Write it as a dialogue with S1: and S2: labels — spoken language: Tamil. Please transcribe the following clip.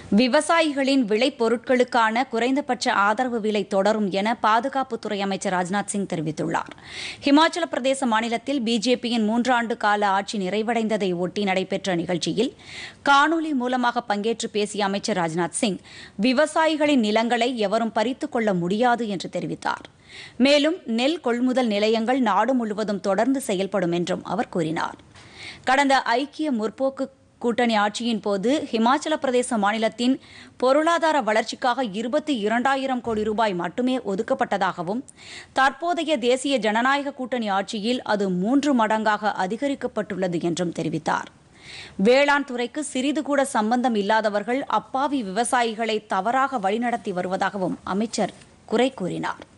S1: விவசாயிகளின் விளைபொருட்களுக்கான குறைந்தபட்ச ஆதரவு விலை தொடரும் என பாதுகாப்புத்துறை அமைச்சர் ராஜ்நாத் சிங் தெரிவித்துள்ளார் ஹிமாச்சல பிரதேச மாநிலத்தில் பிஜேபியின் மூன்றாண்டு கால ஆட்சி நிறைவடைந்ததை ஒட்டி நடைபெற்ற நிகழ்ச்சியில் காணொலி மூலமாக பங்கேற்று பேசிய அமைச்சர் ராஜ்நாத் சிங் விவசாயிகளின் நிலங்களை எவரும் பறித்துக் கொள்ள முடியாது என்று தெரிவித்தார் மேலும் நெல் கொள்முதல் நிலையங்கள் நாடு முழுவதும் தொடர்ந்து செயல்படும் என்றும் அவர் கூறினார் கடந்த ஐக்கிய முற்போக்கு கூட்டணி ஆட்சியின் போது ஹிமாச்சல பிரதேச மாநிலத்தின் பொருளாதார வளர்ச்சிக்காக இருபத்தி இரண்டாயிரம் கோடி ரூபாய் மட்டுமே ஒதுக்கப்பட்டதாகவும் தற்போதைய தேசிய ஜனநாயக கூட்டணி ஆட்சியில் அது மூன்று மடங்காக அதிகரிக்கப்பட்டுள்ளது என்றும் தெரிவித்தார் வேளாண் துறைக்கு சிறிது கூட சம்பந்தம் இல்லாதவர்கள் அப்பாவி விவசாயிகளை தவறாக வழிநடத்தி வருவதாகவும் அமைச்சர் குறை கூறினார்